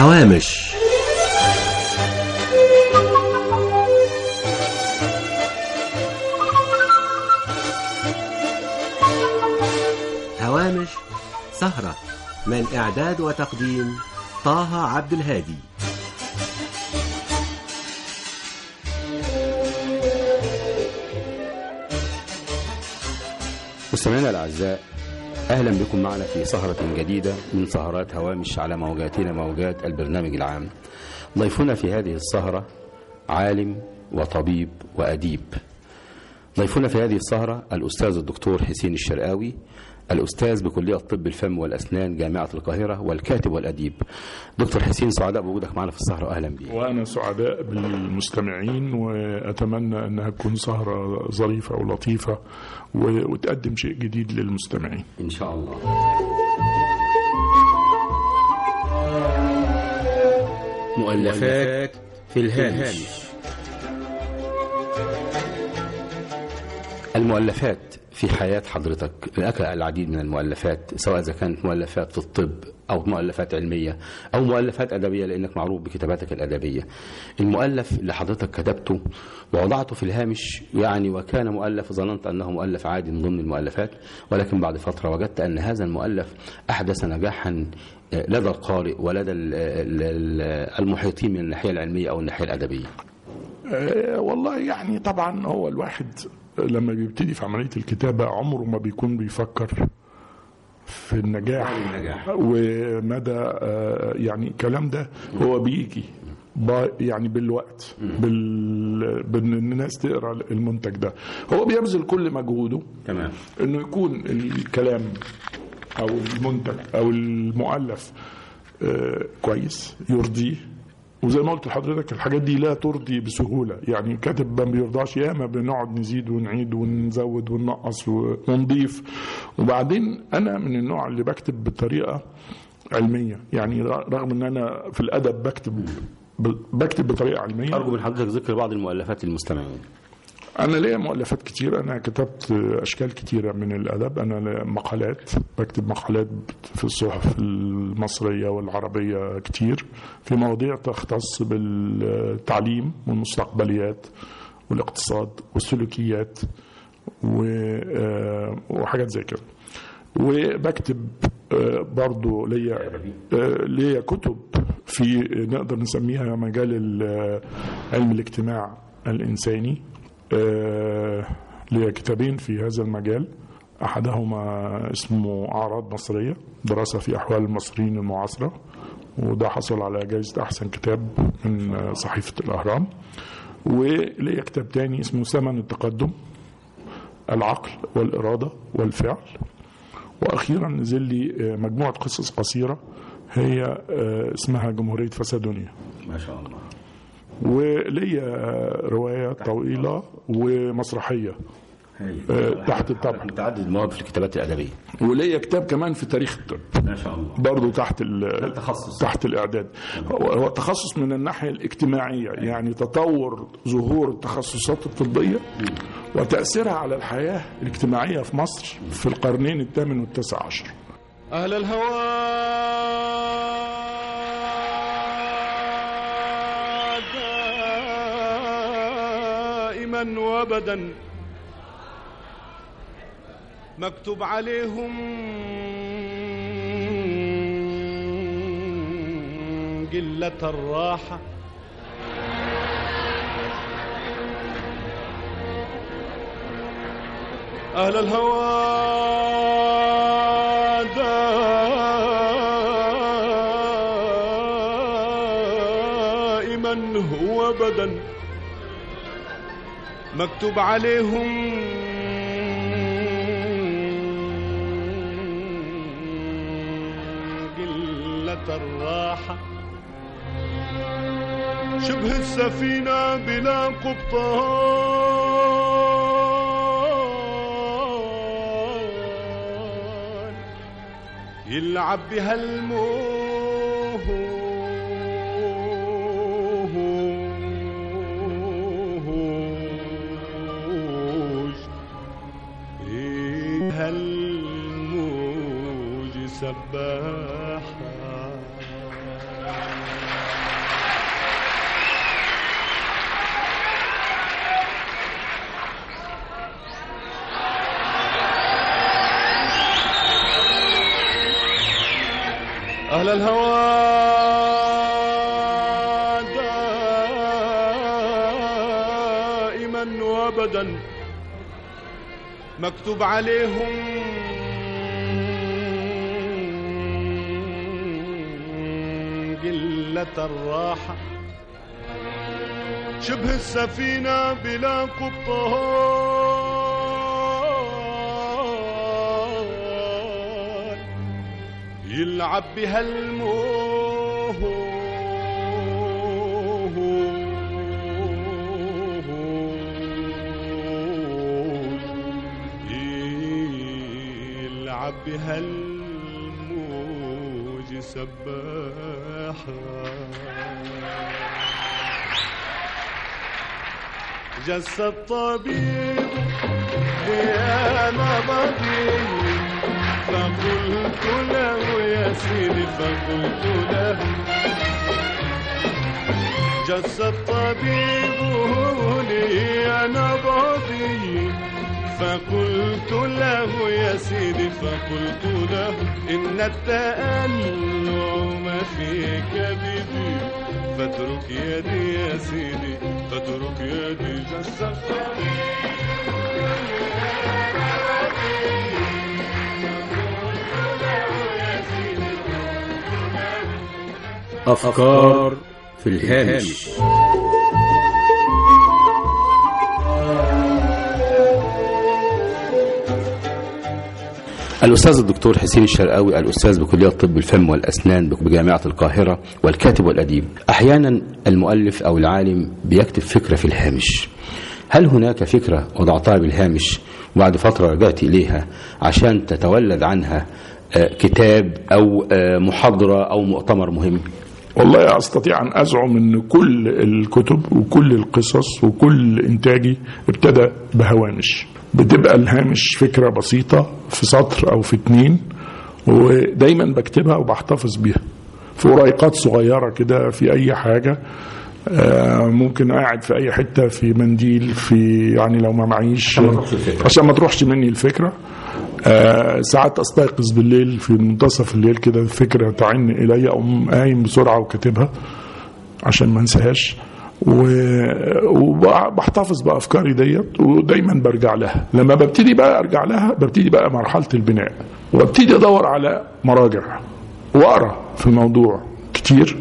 هوامش هوامش سهرة من إعداد وتقديم طه عبد الهادي مستمعينا الاعزاء اهلا بكم معنا في سهره جديده من سهرات هوامش على موجاتنا موجات البرنامج العام. ضيفنا في هذه السهره عالم وطبيب واديب. ضيفنا في هذه السهره الاستاذ الدكتور حسين الشرقاوي الاستاذ بكليه طب الفم والاسنان جامعه القاهره والكاتب والاديب. دكتور حسين سعداء بوجودك معنا في السهره واهلا بك. وأنا سعداء بالمستمعين وأتمنى أنها تكون سهرة ظريفة ولطيفة و- وتقدم شيء جديد للمستمعين ان شاء الله. مؤلفات في الهامش المؤلفات في حياة حضرتك لك العديد من المؤلفات سواء إذا كانت مؤلفات في الطب أو مؤلفات علمية أو مؤلفات أدبية لأنك معروف بكتاباتك الأدبية المؤلف اللي حضرتك كتبته ووضعته في الهامش يعني وكان مؤلف ظننت أنه مؤلف عادي من ضمن المؤلفات ولكن بعد فترة وجدت أن هذا المؤلف أحدث نجاحا لدى القارئ ولدى ال- ال- ال- المحيطين من الناحية العلمية أو الناحية الأدبية أه والله يعني طبعا هو الواحد لما بيبتدي في عملية الكتابة عمره ما بيكون بيفكر في النجاح النجاح. ومدى آه، يعني الكلام ده هو بيجي با- يعني بالوقت بال... بان الناس تقرا المنتج ده هو بيبذل كل مجهوده تمام انه يكون الكلام او المنتج او المؤلف آه، كويس يرضيه وزي ما قلت لحضرتك الحاجات دي لا ترضي بسهوله يعني كاتب ما بيرضاش ياما بنقعد نزيد ونعيد ونزود وننقص ونضيف وبعدين انا من النوع اللي بكتب بطريقه علميه يعني رغم ان انا في الادب بكتب بكتب بطريقه علميه أرجو من حضرتك ذكر بعض المؤلفات للمستمعين انا ليا مؤلفات كتير انا كتبت اشكال كتيره من الادب انا ليا مقالات بكتب مقالات في الصحف المصريه والعربيه كتير في مواضيع تختص بالتعليم والمستقبليات والاقتصاد والسلوكيات و- آه، وحاجات زي كده وبكتب آه، برضو ليا آه، ليا كتب في نقدر نسميها مجال ال- علم الاجتماع الإنساني آه، ليا كتابين في هذا المجال أحدهما اسمه أعراض مصرية دراسة في أحوال المصريين المعاصرة وده حصل على جائزة أحسن كتاب من آه، صحيفة الأهرام وليا كتاب تاني اسمه ثمن التقدم العقل والإرادة والفعل واخيرا نزل لي آه، مجموعه قصص قصيره هي آه، اسمها جمهوريه فسادونيا ما شاء الله وليا آه، روايه طويله ومسرحيه آه، تحت الطبع متعدد المواهب في الكتابات الأدبية وليا كتاب كمان في تاريخ الطب ما شاء الله برضه تحت ال- التخصص. تحت الاعداد هو هو تخصص من الناحيه الاجتماعيه يعني تطور ظهور التخصصات الطبيه وتاثيرها على الحياه الاجتماعيه في مصر في القرنين الثامن والتاسع عشر أهل الهوى دائما وابدا مكتوب عليهم قلة الراحة أهل الهوى دائما هو بدن مكتوب عليهم قلة الراحة شبه السفينة بلا قبطان يلعب بها الموج فيها الموج سباحة أهل الهوى دائما وأبدا مكتوب عليهم قلة الراحة شبه السفينة بلا قبطان يلعب بها الموج يلعب بها الموج سباحة جس الطبيب يا نبضي فقلت له يا سيدي فقلت له جس الطبيب لي أنا بضي فقلت له يا سيدي فقلت له إن التألم في كبدي فاترك يدي يا سيدي فاترك يدي جس الطبيب أفكار في الهامش الأستاذ الدكتور حسين الشرقاوي الأستاذ بكلية طب الفم والأسنان بجامعة القاهرة والكاتب والأديب أحيانا المؤلف أو العالم بيكتب فكرة في الهامش هل هناك فكرة وضعتها بالهامش وبعد فترة رجعت إليها عشان تتولد عنها آه، كتاب أو آه، محاضرة أو مؤتمر مهم والله استطيع ان ازعم ان كل الكتب وكل القصص وكل انتاجي ابتدى بهوامش بتبقى الهامش فكره بسيطه في سطر او في اتنين ودايما بكتبها وبحتفظ بيها في ورقات صغيره كده في اي حاجه آه، ممكن قاعد في اي حته في منديل في يعني لو ما معيش عشان ما تروحش الفكرة. عشان ما تروحش مني الفكره آه، ساعات استيقظ بالليل في منتصف الليل كده الفكره تعن الي اقوم قايم بسرعه وكاتبها عشان ما انساهاش و- وبحتفظ بافكاري ديت ودايما برجع لها لما ببتدي بقى ارجع لها ببتدي بقى مرحله البناء وابتدي ادور على مراجع واقرا في الموضوع كتير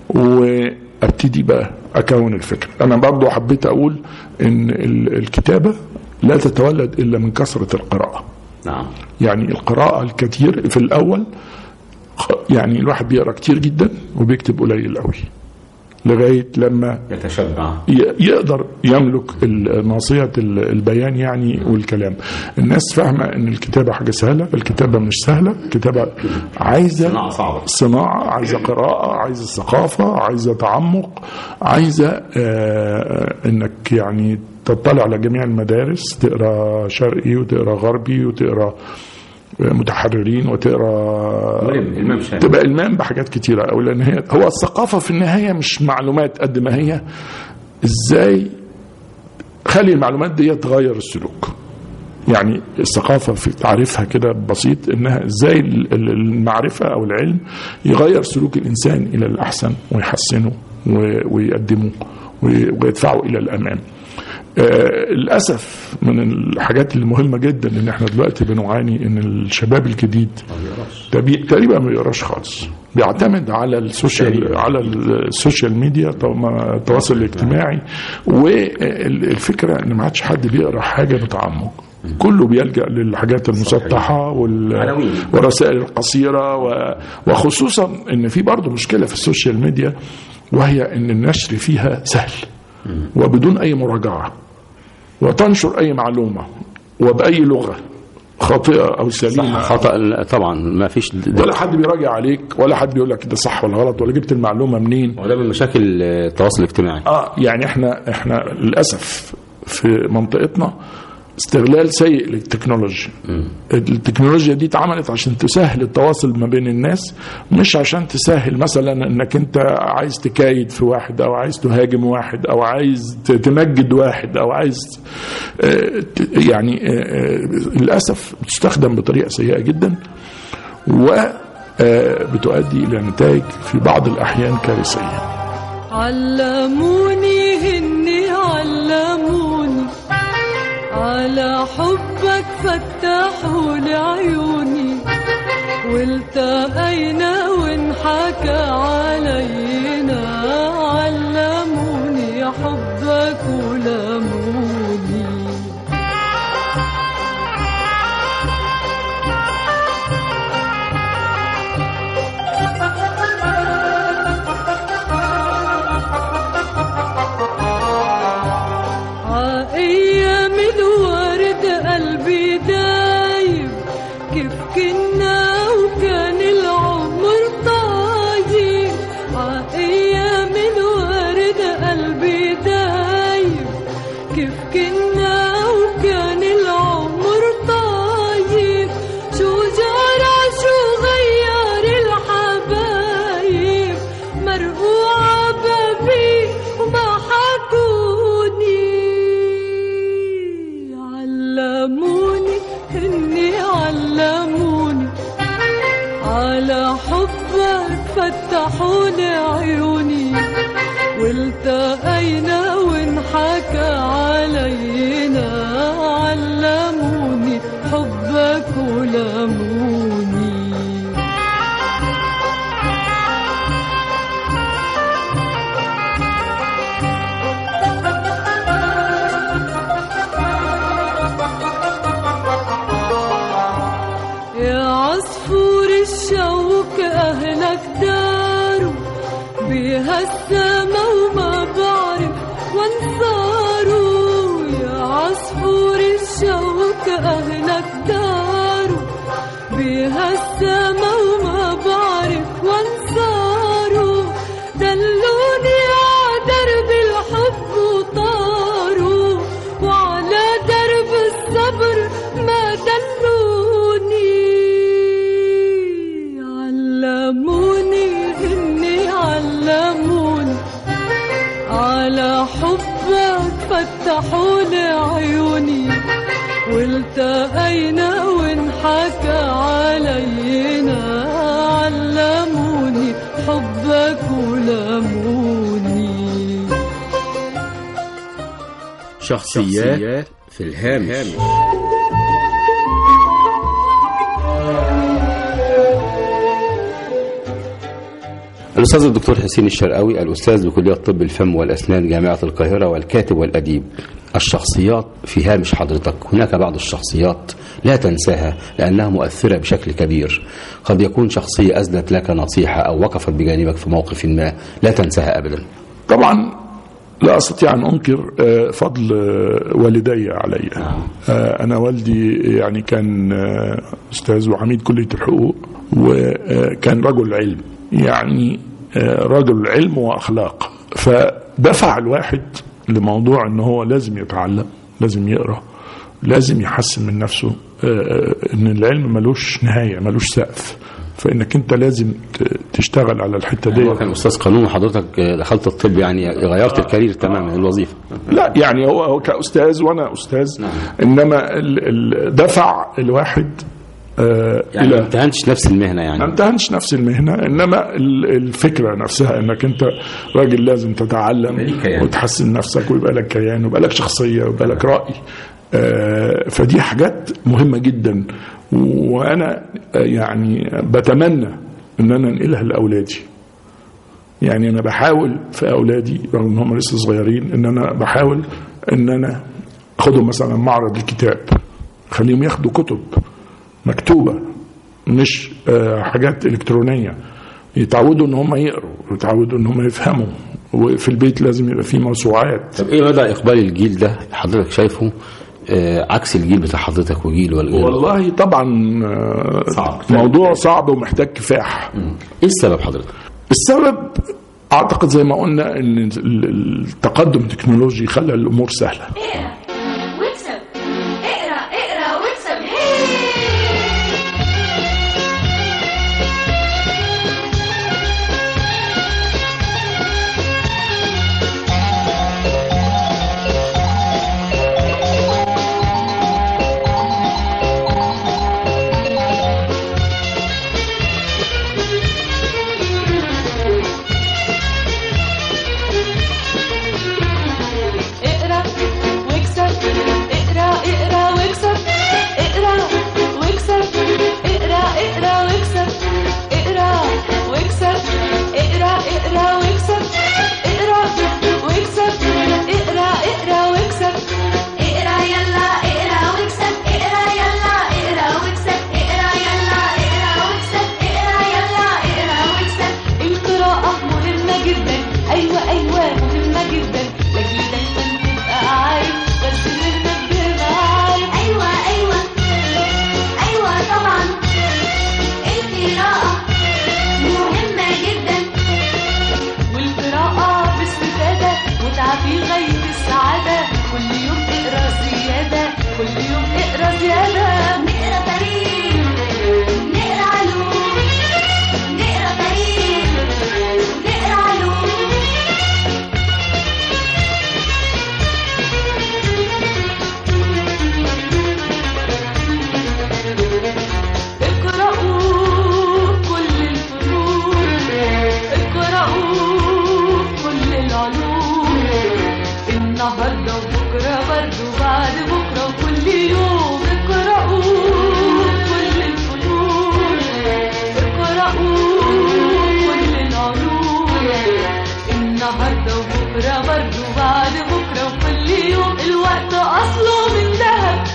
وابتدي بقى اكون الفكره انا برضو حبيت اقول ان ال- الكتابه لا تتولد الا من كثره القراءه نعم يعني القراءة الكثير في الأول خ- يعني الواحد بيقرأ كتير جدا وبيكتب قليل قوي لغاية لما يتشبع ي- يقدر يملك ال- ناصية ال- البيان يعني والكلام الناس فاهمة ان الكتابة حاجة سهلة الكتابة مش سهلة الكتابة عايزة صناعة صعبة. صناعة عايزة قراءة عايزة ثقافة عايزة تعمق عايزة آه انك يعني تطلع على جميع المدارس تقرا شرقي وتقرا غربي وتقرا متحررين وتقرا ملم، المام شامل. تبقى المام بحاجات كتيرة أو لأن هي هو الثقافة في النهاية مش معلومات قد ما هي ازاي خلي المعلومات دي تغير السلوك يعني الثقافة في تعريفها كده بسيط انها ازاي ال- ال- المعرفة او العلم يغير سلوك الانسان الى الاحسن ويحسنه و- ويقدمه وي- ويدفعه الى الامام آه، للاسف من الحاجات المهمه جدا ان احنا دلوقتي بنعاني ان الشباب الجديد ده بي- تقريبا ما بيقراش خالص بيعتمد على السوشيال على السوشيال ميديا طو- التواصل الاجتماعي والفكره ان ما عادش حد بيقرا حاجه بتعمق كله بيلجا للحاجات المسطحه وال- عناوين. والرسائل القصيره و- وخصوصا ان في برضه مشكله في السوشيال ميديا وهي ان النشر فيها سهل وبدون اي مراجعه وتنشر اي معلومه وباي لغه خاطئه او سليمه خطأ طبعا ما فيش ولا حد بيراجع عليك ولا حد بيقول لك ده صح ولا غلط ولا جبت المعلومه منين وده من مشاكل التواصل الاجتماعي اه يعني احنا احنا للاسف في منطقتنا استغلال سيء للتكنولوجيا التكنولوجيا دي اتعملت عشان تسهل التواصل ما بين الناس مش عشان تسهل مثلا انك انت عايز تكايد في واحد او عايز تهاجم واحد او عايز ت- تمجد واحد او عايز آه، ت- يعني آه، آه، للاسف بتستخدم بطريقه سيئه جدا و آه، بتؤدي الى نتائج في بعض الاحيان كارثيه علموني هني علموني على حبك فتحوا لي عيوني والتقينا وانحكى علينا علموني حبك ولموني عايام الورد قلبي دايب كيف كنا وكان العمر طايب عايام الورد قلبي دايب كيف كنا وكان العمر طايب شو جرى شو غير الحبايب مرقوعة بابي وما حكوني علموني هني علموني على حبك فتحوا لي عيوني والتقينا وانحكى علينا علموني حبك ولموني يا عصفور الشوك أهلك داروا بها السما وما بعرف وانصاروا يا عصفور الشوك أهلك داروا بها السما وما بعرف وانصاروا دلوني على درب الحب وطاروا وعلى درب الصبر ما دلوني علموني هني علموني على حبك فتحوا لي عيوني والتقينا وانحكى علينا علموني حبك ولموني شخصيات في الهامش الأستاذ الدكتور حسين الشرقاوي الأستاذ بكلية طب الفم والأسنان جامعة القاهرة والكاتب والأديب الشخصيات في هامش حضرتك هناك بعض الشخصيات لا تنساها لأنها مؤثرة بشكل كبير قد يكون شخصية أزلت لك نصيحة أو وقفت بجانبك في موقف ما لا تنساها أبدا طبعا لا استطيع ان انكر آه، فضل آه، والدي علي آه، انا والدي يعني كان آه، استاذ وعميد كليه الحقوق وكان رجل علم يعني آه، رجل علم واخلاق فدفع الواحد لموضوع ان هو لازم يتعلم لازم يقرا لازم يحسن من نفسه آه، آه، ان العلم ملوش نهايه ملوش سقف فانك انت لازم ت- تشتغل على الحته دي هو كان أستاذ قانون وحضرتك دخلت الطب يعني غيرت الكارير تماما الوظيفة لا يعني هو هو كاستاذ وانا استاذ انما ال- ال- دفع الواحد آه يعني ما الى امتهنتش نفس المهنة ما يعني امتهنش نفس المهنه انما ال- الفكره نفسها انك انت راجل لازم تتعلم ليك كيان. وتحسن نفسك ويبقى لك كيان ويبقى لك شخصيه ويبقى لك راي آه، فدي حاجات مهمه جدا وانا آه، يعني بتمنى ان انا انقلها لاولادي يعني انا بحاول في اولادي رغم ان هم لسه صغيرين ان انا بحاول ان انا اخدهم مثلا معرض الكتاب خليهم ياخدوا كتب مكتوبه مش آه، حاجات الكترونيه يتعودوا ان هم يقروا يتعودوا ان هم يفهموا وفي البيت لازم يبقى في موسوعات طب ايه مدى اقبال الجيل ده حضرتك شايفه آه عكس الجيل بتاع حضرتك وجيل والجيل والله طبعا آه، صعب. موضوع صعب ومحتاج كفاح ايه السبب حضرتك السبب اعتقد زي ما قلنا ان ال- التقدم التكنولوجي خلى الامور سهله واكسب بكرة برضه بعد بكرة وكل يوم الوقت أصله من ذهب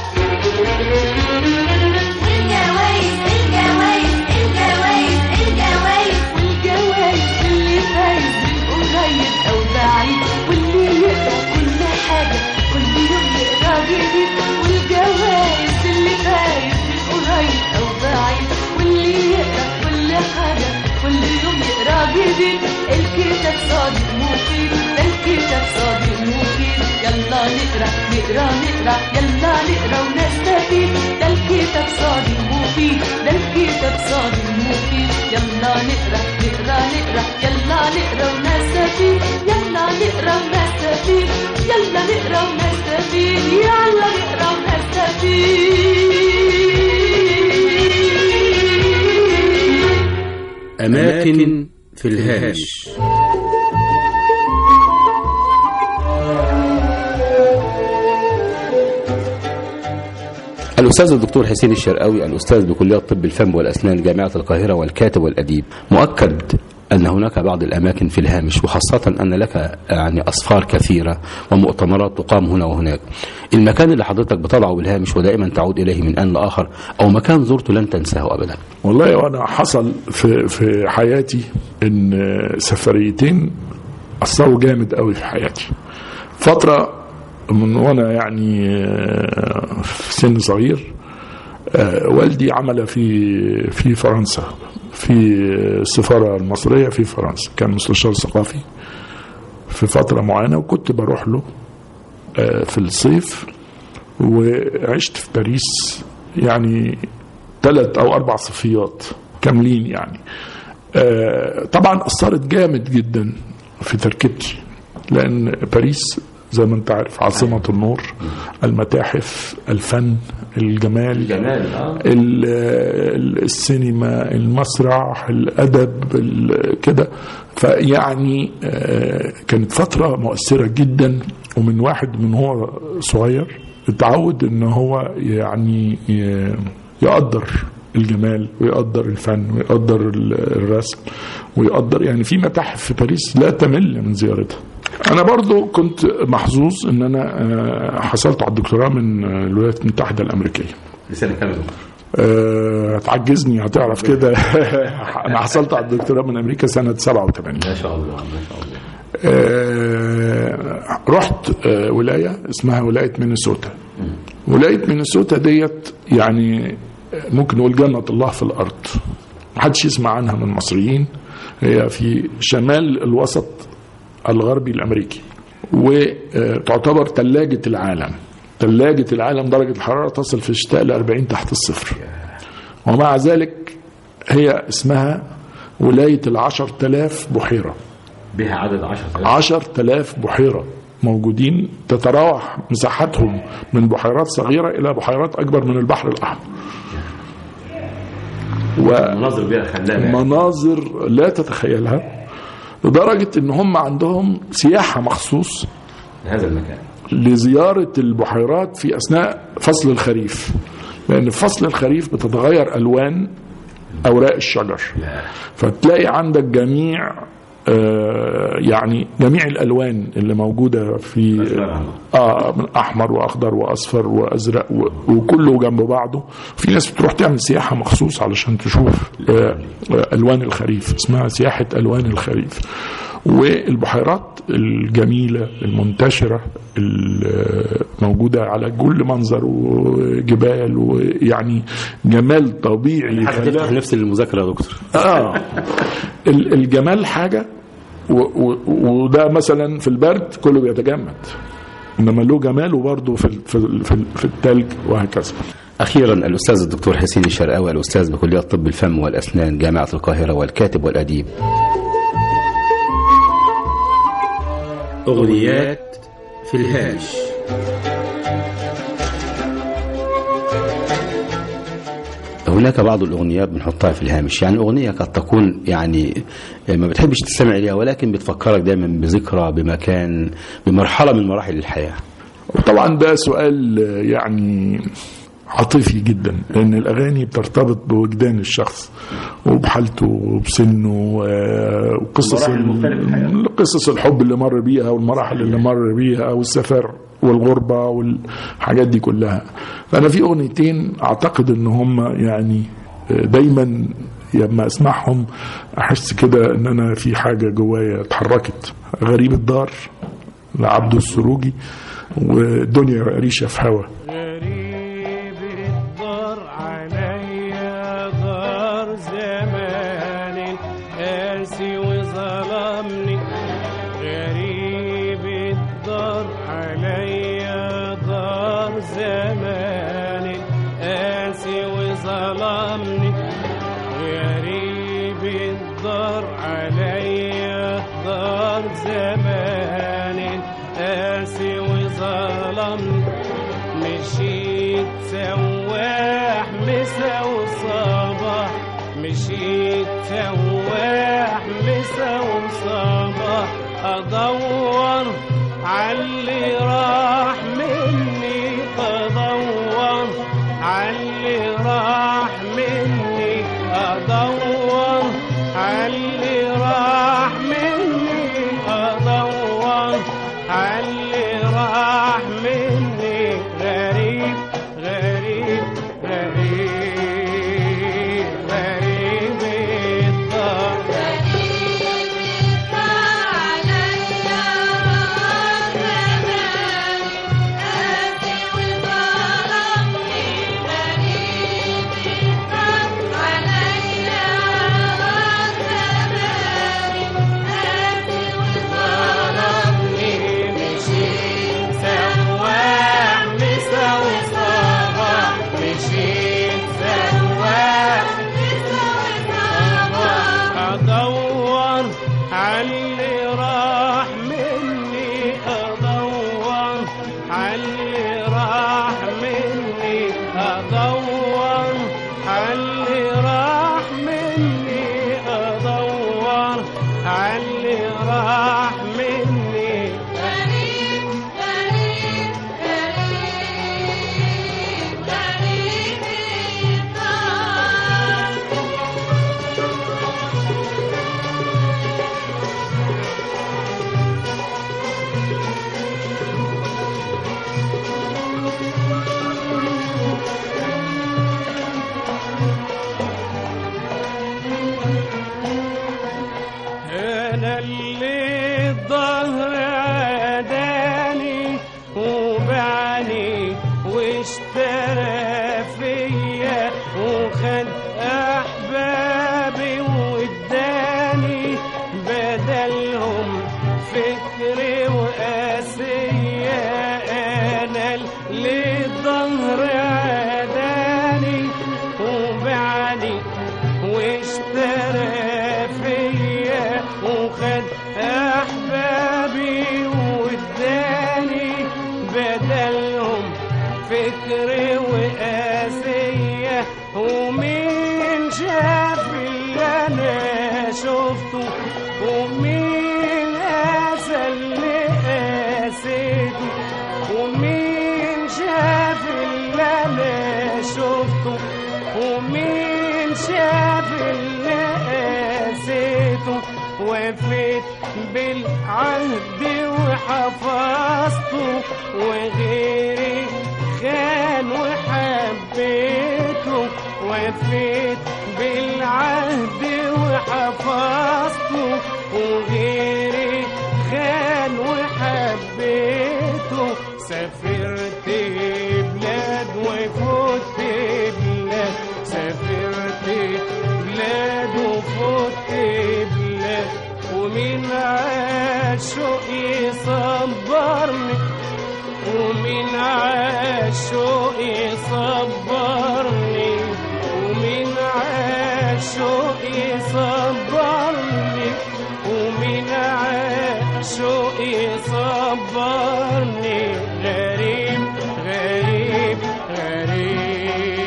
الجوايز الجوايز الجوايز الجوايز والجوايز اللي فايز من قريب أو بعيد واللي يقرا كل حاجة كل يوم يقرا جديد والجوايز اللي فايز من قريب أو بعيد واللي يقرا كل حاجة كل يوم يقرا جديد الكتاب صادق مفيد ده الكتاب صادق مفيد يلا نقرا نقرا نقرا يلا نقرا ونستفيد ده الكتاب صادق مفيد ده الكتاب صادق مفيد يلا نقرا نقرا نقرا يلا نقرا ونستفيد يلا نقرا ونستفيد يلا نقرا ونستفيد يلا نقرا ونستفيد أماكن في الهامش الأستاذ الدكتور حسين الشرقاوي الأستاذ بكلية طب الفم والأسنان جامعة القاهرة والكاتب والأديب مؤكد أن هناك بعض الأماكن في الهامش وخاصة أن لك يعني أسفار كثيرة ومؤتمرات تقام هنا وهناك المكان اللي حضرتك بتضعه بالهامش ودائما تعود إليه من آن لآخر أو مكان زرته لن تنساه أبدا والله وانا حصل في في حياتي ان سفريتين اثروا جامد قوي في حياتي فتره من وانا يعني آه، في سن صغير آه، والدي عمل في في فرنسا في السفاره المصريه في فرنسا كان مستشار ثقافي في فتره معينه وكنت بروح له آه، في الصيف وعشت في باريس يعني ثلاث او اربع صفيات كاملين يعني آه، طبعا اثرت جامد جدا في تركيبتي لان باريس زي ما انت عارف عاصمه النور المتاحف الفن الجمال الجمال ال- ال- السينما المسرح الادب ال- كده فيعني آه، كانت فتره مؤثره جدا ومن واحد من هو صغير اتعود ان هو يعني ي- يقدر الجمال ويقدر الفن ويقدر ال- الرسم ويقدر يعني في متاحف في باريس لا تمل من زيارتها انا برضو كنت محظوظ ان انا آه، حصلت على الدكتوراه من آه، الولايات المتحده الامريكيه لسنة كام أه هتعجزني هتعرف كده انا حصلت على الدكتوراه من امريكا سنه 87 ما شاء الله ما شاء الله أه رحت أه ولايه اسمها ولايه مينيسوتا ولايه مينيسوتا ديت يعني ممكن نقول جنه الله في الارض محدش يسمع عنها من المصريين هي في شمال الوسط الغربي الامريكي وتعتبر ثلاجه العالم ثلاجه العالم درجه الحراره تصل في الشتاء ل 40 تحت الصفر ومع ذلك هي اسمها ولايه العشر تلاف بحيره بها عدد 10 عشر تلاف بحيرة موجودين تتراوح مساحتهم من بحيرات صغيرة إلى بحيرات أكبر من البحر الأحمر مناظر بها خلابة ومناظر لا تتخيلها لدرجة إن هم عندهم سياحة مخصوص هذا المكان لزيارة البحيرات في أثناء فصل الخريف لأن في فصل الخريف بتتغير ألوان أوراق الشجر فتلاقي عندك جميع آه، يعني جميع الالوان اللي موجوده في اه من احمر واخضر واصفر وازرق و- وكله جنب بعضه في ناس بتروح تعمل سياحه مخصوص علشان تشوف آه، آه، الوان الخريف اسمها سياحه الوان الخريف والبحيرات الجميله المنتشره الموجوده على كل منظر وجبال ويعني جمال طبيعي حتى خلاب. تفتح نفس المذاكرة يا دكتور اه ال- الجمال حاجه و- و- وده مثلا في البرد كله بيتجمد انما له جماله برضه في ال- في ال- في, ال- في التلج وهكذا أخيرا الأستاذ الدكتور حسين الشرقاوي الأستاذ بكلية طب الفم والأسنان جامعة القاهرة والكاتب والأديب أغنيات في الهامش هناك بعض الأغنيات بنحطها في الهامش يعني أغنية قد تكون يعني ما بتحبش تستمع إليها ولكن بتفكرك دايما بذكرى بمكان بمرحلة من مراحل الحياة طبعا ده سؤال يعني عاطفي جدا لان الاغاني بترتبط بوجدان الشخص وبحالته وبسنه و- وقصص المراحل المختلفة في الحياة. ال- قصص الحب اللي مر بيها والمراحل اللي مر بيها والسفر والغربه والحاجات دي كلها فانا في اغنيتين اعتقد ان هم يعني دايما لما اسمعهم احس كده ان انا في حاجه جوايا اتحركت غريب الدار لعبده السروجي والدنيا ريشه في هوا غريب الدار عليا دار زمان قاسي وظلمني غريب الدار عليا دار زمان قاسي وظلمني غريب الدار عليا دار زمان قاسي وظلمني مشيت سواح مسا وصباح مشيت سواح مسا وصباح ادور عاللي راح مني ادور عاللي راح مني ادور عاللي راح مني ادور عاللي راح مني غريب غريب غريب غريب الدار ضربني مشيت سواح مسا وصباح مشيت سواح ادور عاللي راح مني ادور عاللي راح مني ادور عاللي راح مني ادور عاللي راح مني انا اللي الظهر عداني وبعني واشترى فيا وخد احبابي واداني بدلهم فكري وقاسية انا اللي الظهر عداني وبعني واشترى فيا وخد احبابي واداني بدلهم فكري وقاسية ومين شاف اللي انا شفته ومين قاسى اللي قاسيته ومين شاف اللي انا شفته ومين شاف اللي قاسيته وفيت بالعهد وحفظته وغيري خان وحبيته وفيت بالعهد وحفظته وغيري خان وحبيته سافرت بلاد وفوت بلاد سافرت بلاد وفوت بلاد ومين عاشق يصبرني ومين عاشق يصبرني ومين عاشق يصبرني ومين عاشق يصبرني غريب غريب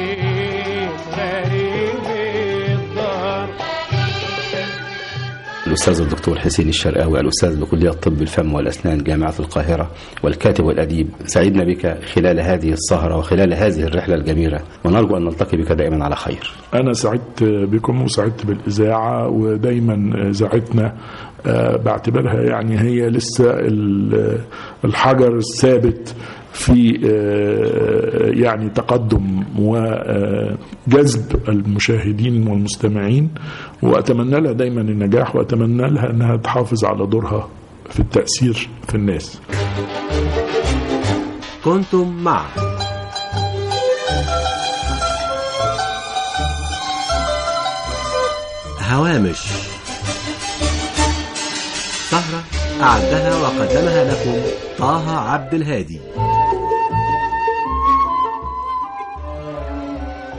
غريب غريب الدار الأستاذ الدكتور حسين الشرقاوي الأستاذ بكلية طب الفم والأسنان جامعة القاهرة والكاتب والأديب سعدنا بك خلال هذه السهرة وخلال هذه الرحلة الجميلة ونرجو أن نلتقي بك دائما على خير أنا سعدت بكم وسعدت بالإذاعة ودايما إذاعتنا آه، بعتبرها يعني هي لسه ال- الحجر الثابت في آه، يعني تقدم وجذب المشاهدين والمستمعين وأتمنى لها دايما النجاح وأتمنى لها أنها تحافظ على دورها في التأثير في الناس كنتم مع هوامش سهرة أعدها وقدمها لكم طه عبد الهادي